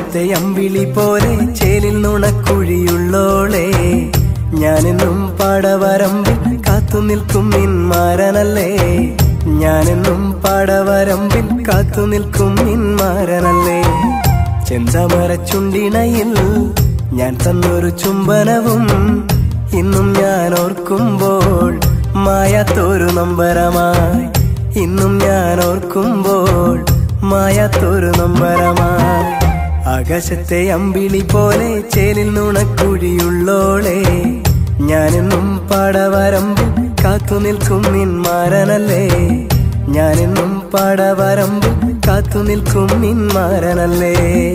ആകാശത്തെ അമ്പിളി പോലെ ചേലിൽ നുണക്കുഴിയുള്ളോളെ ഞാനെന്നും പാടവരമ്പിൽ കാത്തു നിൽക്കും നിന്മാരനല്ലേ ഞാനെന്നും പാടവരമ്പിൽ കാത്തു നിൽക്കും നിന്മാരനല്ലേ ചെന്തമരച്ചുണ്ടിണയിൽ ഞാൻ തന്നൊരു ചുംബനവും ഇന്നും ഞാൻ ഓർക്കുമ്പോൾ മായാത്തൊരു നമ്പരമായി ഇന്നും ഞാൻ ഓർക്കുമ്പോൾ മായാത്തൊരു നമ്പരമായി ആകാശത്തെ അമ്പിളി പോലെ ചേലിൽ നുണക്കുഴിയുള്ളോളെ ഞാനെന്നും പാടവരമ്പിൽ കാത്തു നിൽക്കും നിന്മാരനല്ലേ ഞാനെന്നും പാടവരമ്പിൽ കാത്തു നിൽക്കും നിന്മാരനല്ലേ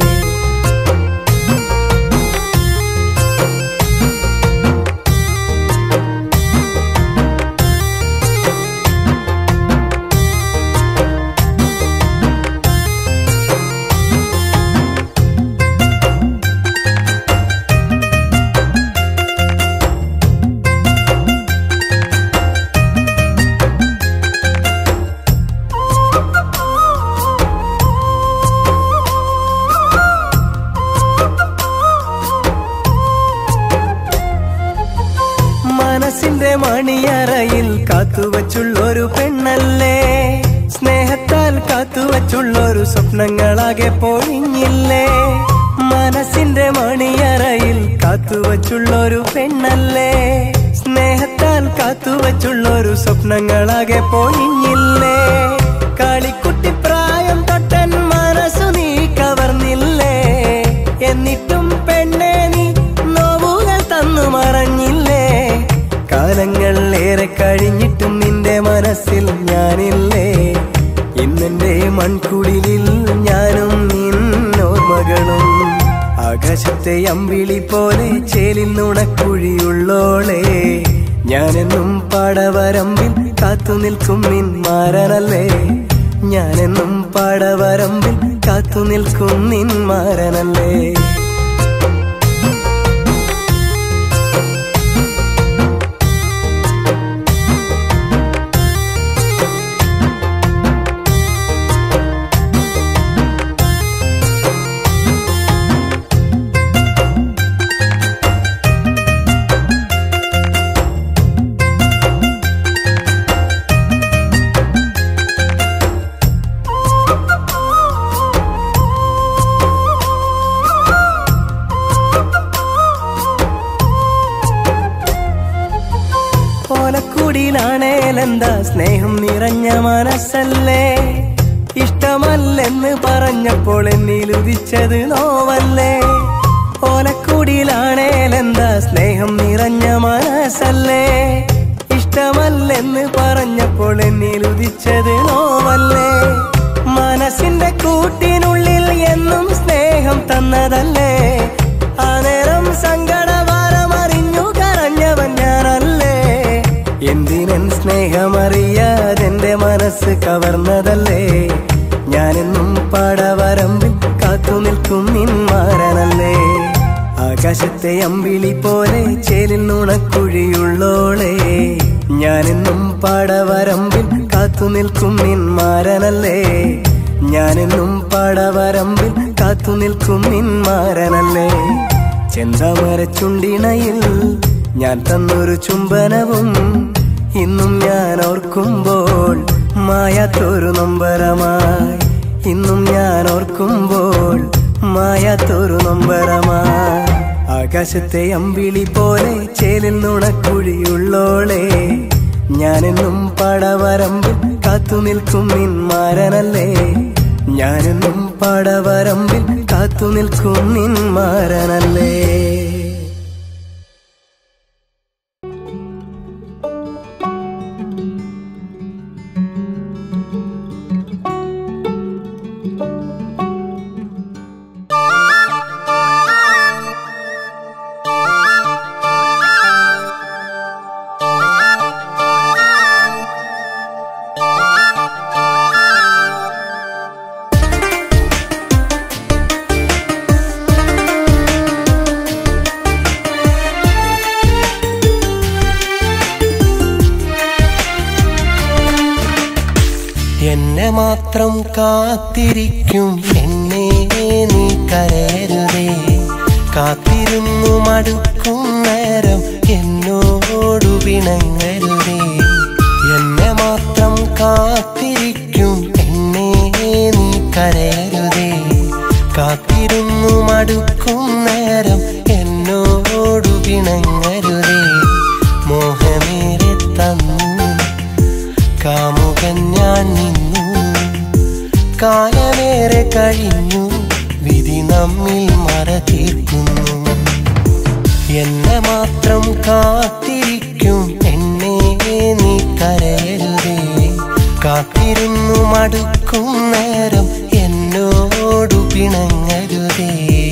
മനസ്സിന്റെ മണിയറയിൽ കാത്തുവച്ചുള്ളൊരു പെണ്ണല്ലേ സ്നേഹത്താൽ കാത്തുവച്ചുള്ളൊരു സ്വപ്നങ്ങളാകെ പൊഴിഞ്ഞില്ലേ മനസ്സിന്റെ മണിയറയിൽ കാത്തുവച്ചുള്ളൊരു പെണ്ണല്ലേ സ്നേഹത്താൽ കാത്തുവച്ചുള്ളൊരു സ്വപ്നങ്ങളാകെ പൊഴിഞ്ഞില്ലേ കളിക്കുട്ടി പ്രായം തൊട്ടൻ മനസ്സു നീ കവർന്നില്ലേ എന്നിട്ടും പെണ്ണെ നീ നോവുകൾ തന്നു മറഞ്ഞില്ലേ കാലങ്ങൾ ഏറെ കഴിഞ്ഞിട്ടും നിന്റെ മനസ്സിൽ ഞാനില്ലേ ഇന്നെന്റെ മൺകുടിലിൽ ഞാനും നിന്നോർമകളും ആകാശത്തെ അമ്പിളി പോലെ ചേലിൽ നുണക്കുഴിയുള്ളോളെ ഞാനെന്നും പാടവരമ്പിൽ കാത്തു നിൽക്കും നിന്മാരനല്ലേ ഞാനെന്നും പാടവരമ്പിൽ കാത്തു നിൽക്കും നിന്മാരനല്ലേ ഓലക്കുടിയിലാണേലെന്താ സ്നേഹം നിറഞ്ഞ മനസ്സല്ലേ ഇഷ്ടമല്ലെന്ന് പറഞ്ഞപ്പോൾ എന്നിൽ ഉദിച്ചത് നോവല്ലേ ഓലക്കുടിയിലാണേലെന്താ സ്നേഹം നിറഞ്ഞ മനസ്സല്ലേ ഇഷ്ടമല്ലെന്ന് പറഞ്ഞപ്പോൾ എന്നിൽ ഉദിച്ചത് നോവല്ലേ മനസ്സിന്റെ കൂട്ടിനുള്ളിൽ എന്നും സ്നേഹം തന്നതല്ലേ ആ നേരം സങ്കടഭാരമറിഞ്ഞു കരഞ്ഞവൻ ഞാനല്ലേ എന്തിനൻ സ്നേഹമറിയാതെന്റെ മനസ്സ് കവർന്നതല്ലേ ഞാനെന്നും പാടവരമ്പിൽ കാത്തു നിൽക്കും നിന്മാരനല്ലേ ആകാശത്തെ അമ്പിളി പോലെ ചേലിൽ നുണക്കുഴിയുള്ളോളെ ഞാനെന്നും പാടവരമ്പിൽ കാത്തു നിൽക്കും നിന്മാരനല്ലേ ഞാനെന്നും പാടവരമ്പിൽ കാത്തു നിൽക്കും നിന്മാരനല്ലേ ചെന്തമരച്ചുണ്ടിണയിൽ ഞാൻ തന്നൊരു ചുംബനവും ഇന്നും ഞാൻ ഓർക്കുമ്പോൾ മായാത്തൊരു നമ്പരമായി ഇന്നും ഞാൻ ഓർക്കുമ്പോൾ മായാത്തൊരു നമ്പരമായി ആകാശത്തെ അമ്പിളി പോലെ ചേലിൽ നുണക്കുഴിയുള്ളോളെ ഞാനെന്നും പടവരമ്പിൽ കാത്തു നിൽക്കും നിന്മാരനല്ലേ ഞാനെന്നും പടവരമ്പിൽ കാത്തു നിൽക്കും നിന്മാരനല്ലേ എന്നെ മാത്രം കാത്തിരിക്കും എന്നെ നീ കരയരുതേ കാത്തിരുന്നു മടുക്കും നേരം എന്നോടു പിണങ്ങരുതേ എന്നെ മാത്രം കാത്തിരിക്കും എന്നെ നീ കരയരുതേ കാത്തിരുന്നു മടുക്കും നേരം എന്നോടു പിണങ്ങരുതേ മോഹമേറെ തന്നു കാമുകൻ ഞാൻ നിന്നു കാലമേറെ കഴിഞ്ഞു വിധി നമ്മിൽ മറ തീർക്കുന്നു എന്നെ മാത്രം കാത്തിരിക്കും എന്നെ നീ കരയരുതേ കാത്തിരുന്നു മടുക്കും നേരം എന്നോടു പിണങ്ങരുതേ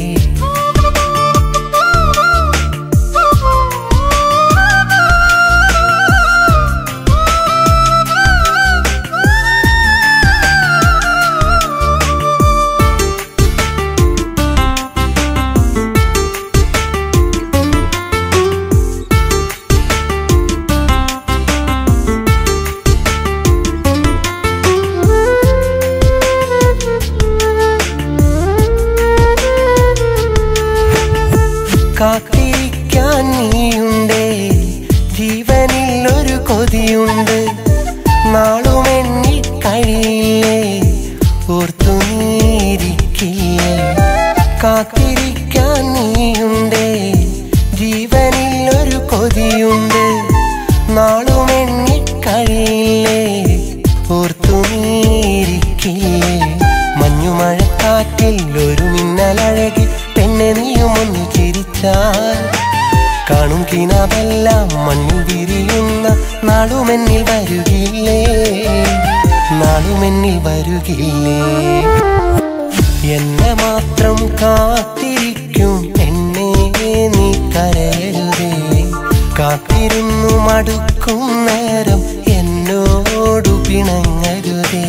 കാത്തിരിക്കാൻ നീയുണ്ടേ ജീവനിൽ ഒരു കൊതിയുണ്ട് നാളുമെണ്ണി കഴിയില്ലേ ഓർത്തു നീരിക്കില്ലേ കാത്തിരിക്കാൻ നീയുണ്ടേ ജീവനിൽ ഒരു കൊതിയുണ്ട് നാളുമെണ്ണി കഴിയില്ലേ ഓർത്തു നീരിക്കില്ലേ മഞ്ഞുമഴക്കാറ്റിൽ ഒരു മിന്നലഴകി പെണ്ണെ നീയും ഒന്ന് ചിരിച്ചാൽ കാണും കിനാവെല്ലാം മണ്ണിൽ വിരിയുന്ന നാളുമെന്നിൽ വരുകില്ലേ നാളുമെന്നിൽ വരുകില്ലേ എന്നെ മാത്രം കാത്തിരിക്കും എന്നെ നീ കരയരുതേ കാത്തിരുന്നു മടുക്കും നേരം എന്നോടു പിണങ്ങരുതേ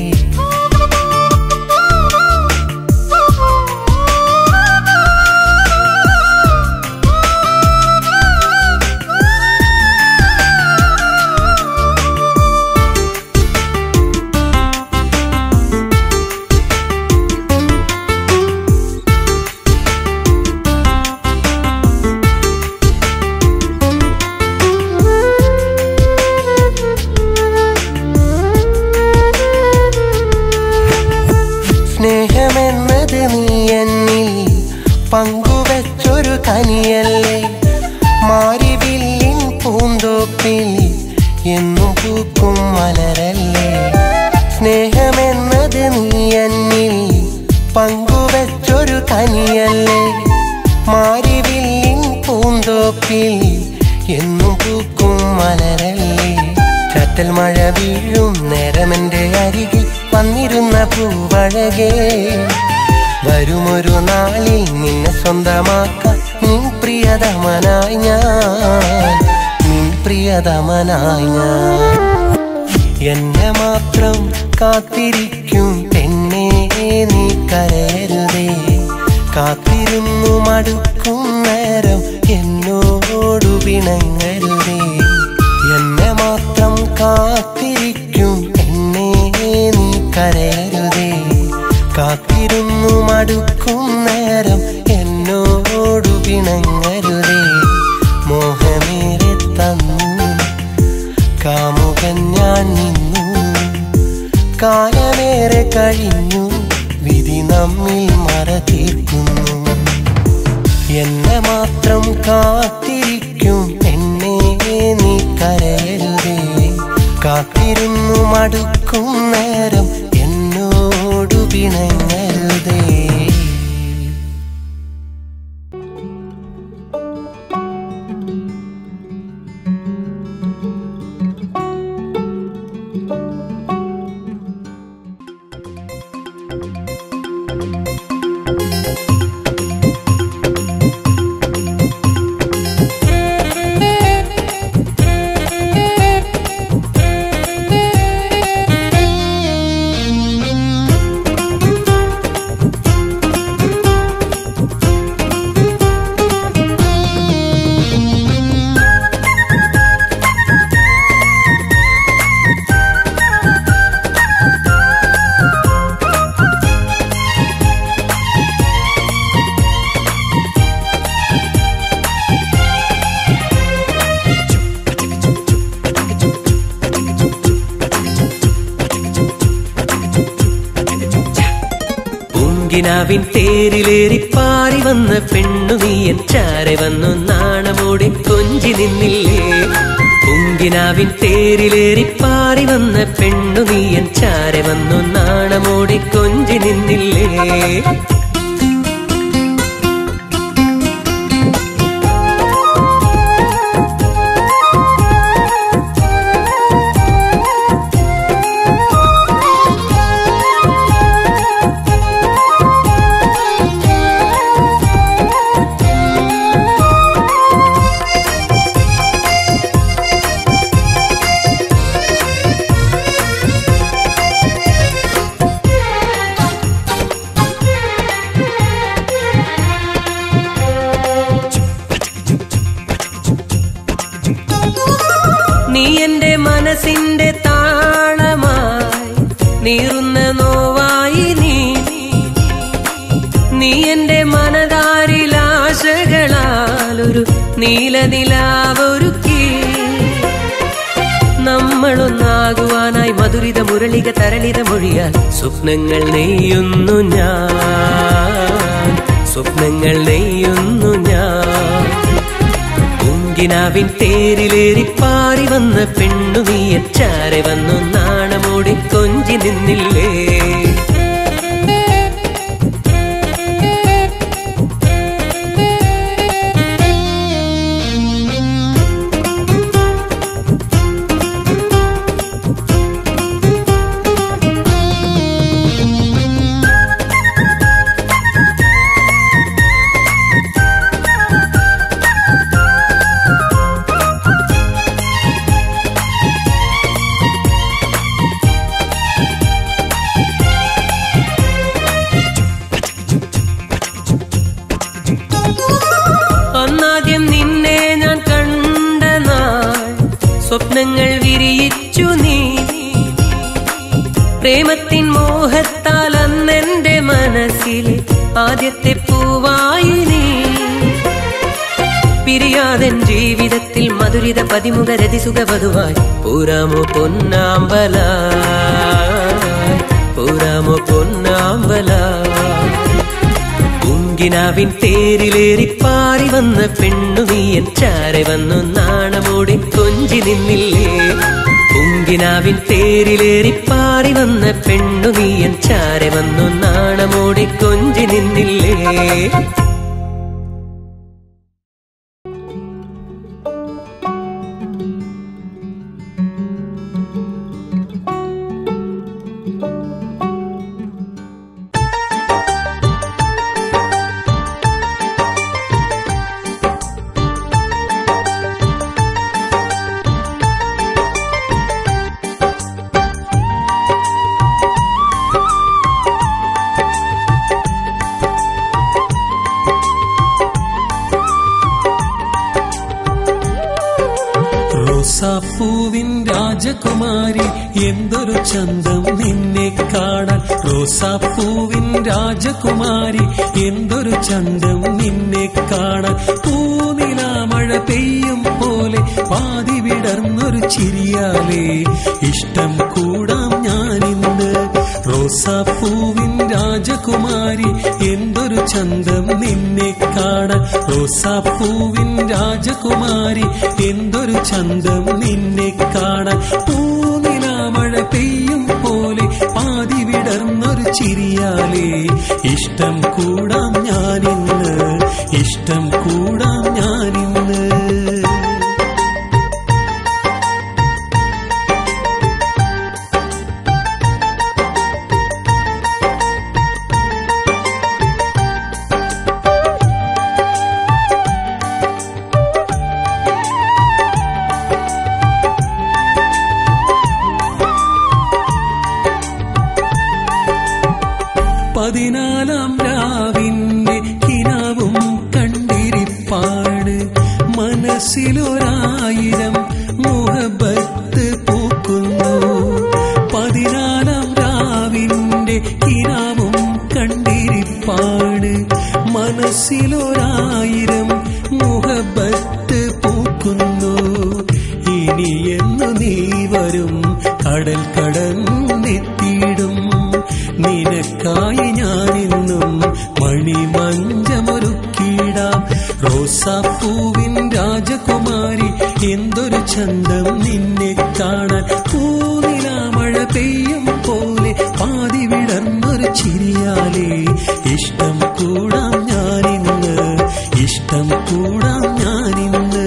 സ്നേഹമെന്നത് നീ എന്നിൽ പങ്കുവച്ചൊരു കനിയല്ലേ മാരിവില്ലിൻ പൂന്തോപ്പിൽ എന്നും പൂക്കും മലരല്ലേ സ്നേഹമെന്നത് നീ എന്നിൽ പങ്കുവച്ചൊരു കനിയല്ലേ മാരിവില്ലിൻ പൂന്തോപ്പിൽ എന്നും പൂക്കും മലരല്ലേ ചാറ്റൽ മഴ വീഴും നേരമെന്റെ അരികിൽ വന്നിരുന്ന പൂവഴകേ വരുമൊരു നാളിൽ നിന്നെ സ്വന്തമാക്കാൻ നിൻ പ്രിയതമനായി ഞാൻ നിൻ പ്രിയതമനായി ഞാൻ എന്നെ മാത്രം കാത്തിരിക്കും പെണ്ണേ നീ കരയരുതേ കാത്തിരുന്നു മടുക്കും നേരം എന്നോടു പിണങ്ങരുതേ എന്നെ മാത്രം കാത്തിരിക്കും എന്നെ നീ കരയരുതേ കാത്തിരുന്നു മടുക്കും നേരം എന്നോടു പിണങ്ങരുതേ മോഹമേറെ തന്നു കാമുകൻ ഞാൻ നിന്നു കാലമേറെ കഴിഞ്ഞു വിധി നമ്മിൽ മറ തീർക്കുന്നു എന്നെ മാത്രം കാത്തിരിക്കും എന്നെ നീ കരയരുതേ കാത്തിരുന്നു മടുക്കും നേരം എന്നോടു പിണങ്ങരുതേ പൂങ്കിനാവിൻ തേരിലേറി പാറി വന്ന പെണ്ണു നീയൻ ചാരെ വന്നു നാണമോടെ കൊഞ്ചി നിന്നില്ലേ പൂങ്കിനാവിൻ തേരിലേറി പാറി വന്ന പെണ്ണു നീയൻ ചാരെ വന്നു നാണമോടെ കൊഞ്ചി നിന്നില്ലേ നീ എന്റെ മനസ്സിന്റെ താളമായി നീറുന്ന നോവായി നീ നീ എന്റെ മനതാരിലാശകളാലൊരു നീലനിലാവൊരുക്കി നമ്മളൊന്നാകുവാനായി മധുരിത മുരളിക തരളിത മൊഴിയാൽ സ്വപ്നങ്ങൾ നെയ്യുന്നു ഞാൻ സ്വപ്നങ്ങൾ നെയ്യുന്നു ഞാൻ പൂങ്കിനാവിൻ തേരിലേറി പാറി വന്ന പെണ്ണു നീയൻ ചാരെ വന്നു നാണമോടി കൊഞ്ചി നിന്നില്ലേ ഒന്നാദ്യം നിന്നെ ഞാൻ കണ്ട നാൾ സ്വപ്നങ്ങൾ വിരിയിച്ചു നീ പ്രേമത്തിൻ മോഹത്താൽ അന്നെന്റെ മനസ്സിൽ ആദ്യത്തെ പൂവായി നീ പിരിയാതൻ ജീവിതത്തിൽ മധുരിത പതിമുഖ രതിസുഖ വധുവായി പൂരാമോ പൊന്നാമ്പല പൂരാമോ പൊന്നാമ്പല പൂങ്കിനാവിൻ തേരിലേറി പാറി വന്ന പെണ്ണു നീയൻ ചാരെ വന്നു നാണമോടി കൊഞ്ചി നിന്നില്ലേ പൂങ്കിനാവിൻ തേരിലേറി പാറി വന്ന പെണ്ണു നീയൻ ചാരെ വന്നു നാണമോടി കൊഞ്ചി നിന്നില്ലേ റോസാപ്പൂവിൻ രാജകുമാരി എന്തൊരു ചന്തം നിന്നെ കാണാൻ റോസാപ്പൂവിൻ രാജകുമാരി എന്തൊരു ചന്തം നിന്നെ കാണാൻ പൂനിലാ മഴ പെയ്യും പോലെ പാതി വിടർന്നൊരു ചിരിയാലേ ഇഷ്ടം കൂടാം ഞാനിന്ന് റോസാപ്പൂവിൻ രാജകുമാരി എന്തൊരു ചന്തം നിന്നെ കാണാൻ റോസാപ്പൂവിൻ രാജകുമാരി എന്തൊരു ചന്തം നിന്നെ കാണാൻ പൂനിലാ മഴ പെയ്യും പോലെ പാതി വിടർന്നൊരു ചിരിയാലേ ഇഷ്ടം കൂടാം ഞാനിന്ന് ഇഷ്ടം കൂടാം ഞാനിന്ന് പതിനാലാം രാവിന്റെ കിനാവും കണ്ടിരിപ്പാണ് മനസ്സിലൊരായിരം മുഹബത്ത് പൂക്കുന്നു പതിനാലാം രാവിന്റെ കിനാവും കണ്ടിരിപ്പാണ് മനസ്സിലൊരായിരം മുഹബത്ത് പൂക്കുന്നു ഇനിയെന്നു നീ വരും കടൽ കടന്നെത്തിയിടും നിനക്കായി ഞാനിന്നും എന്തൊരു ചന്തം നിന്നെ കാണാൻ പൂനിലാമഴ പെയ്യും പോലെ പാതി വിടർന്നൊരു ചിരിയാലേ ഇഷ്ടം കൂടാം ഞാനിന്ന് ഇഷ്ടം കൂടാം ഞാനിന്ന്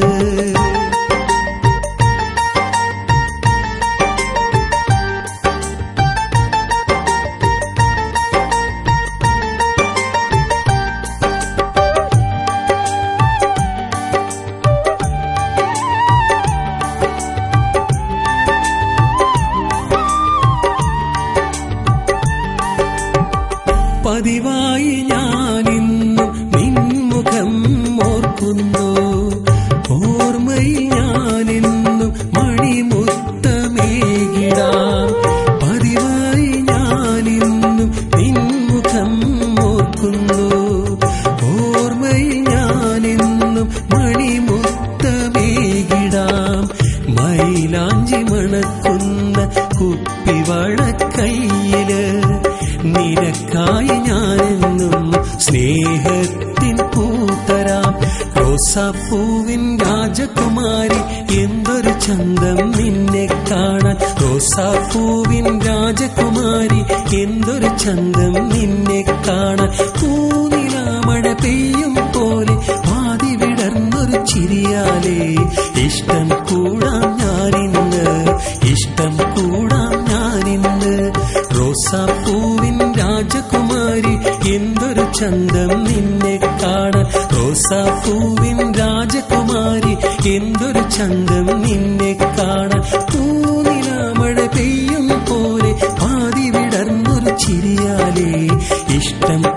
പതിവായി ഞാനിന്നും നിൻമുഖം ഓർക്കുന്നു ഓർമ്മയിൽ ഞാനെന്നും മണിമുത്തമേകിടാം പതിവായി ഞാനിന്നും നിൻമുഖം ഓർക്കുന്നു ഓർമ്മയിൽ ഞാനെന്നും മണിമുത്തമേകിടാം മൈലാഞ്ചി മണക്കുന്ന കുപ്പിവളക്കയ്യില് നിനക്കായി ഞാനെന്നും സ്നേഹത്തിൻ പൂത്തരാം റോസാപ്പൂവിൻ രാജകുമാരി എന്തൊരു ചന്തം നിന്നെ കാണാൻ റോസാപ്പൂവിൻ രാജകുമാരി എന്തൊരു ചന്തം നിന്നെ കാണാൻ പൂനിലാമഴ പെയ്യും പോലെ പാതി വിടർന്നൊരു ചിരിയാലേ ഇഷ്ടം കൂടാം ഞാനിന്ന് ഇഷ്ടം കൂടാം ഞാനിന്ന് റോസാപ്പൂവിൻ രാജകുമാരി എന്തൊരു ചന്തം നിന്നെ കാണാൻ റോസാപ്പൂവിൻ രാജകുമാരി എന്തൊരു ചന്തം നിന്നെ കാണാൻ പൂനിലാമഴ പെയ്യും പോലെ പാതി വിടർന്നൊരു ചിരിയാലേ ഇഷ്ടം